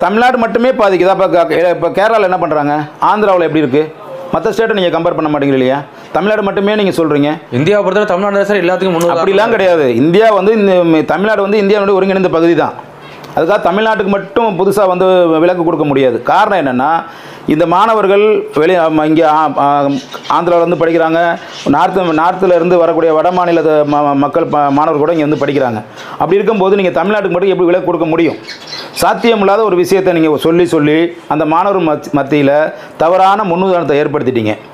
தமிழ்நாடு மட்டுமே பாதிக்குதா இப்போ இப்போ கேரளாவில் என்ன பண்ணுறாங்க ஆந்திராவில் எப்படி இருக்குது மற்ற ஸ்டேட்டை நீங்கள் கம்பேர் பண்ண மாட்டீங்க இல்லையா தமிழ்நாடு மட்டுமே நீங்கள் சொல்கிறீங்க இந்தியாவை பொறுத்தவரை தமிழ்நாடு தான் சார் எல்லாத்துக்கும் முன்னூறு அப்படிலாம் கிடையாது இந்தியா வந்து இந்த ம- தமிழ்நாடு வந்து இந்தியாவுடைய ஒருங்கிணைந்த பகுதி தான் அதுக்காக தமிழ்நாட்டுக்கு மட்டும் புதுசாக வந்து விலக்கு கொடுக்க முடியாது காரணம் என்னென்னா இந்த மாணவர்கள் வெளி இங்கே ஆந்திராவில் வந்து படிக்கிறாங்க நார்த்து நார்த்தில் இருந்து வரக்கூடிய வட மாநில ம- மக்கள் ப- மாணவர்கள் கூட இங்கே வந்து படிக்கிறாங்க அப்படி இருக்கும்போது நீங்கள் தமிழ்நாட்டுக்கு மட்டும் எப்படி விலக்கு கொடுக்க முடியும் சாத்தியமில்லாத ஒரு விஷயத்தை நீங்கள் சொல்லி சொல்லி அந்த மாணவர் மத்தியில் தவறான முன்னுதாரணத்தை ஏற்படுத்திட்டீங்க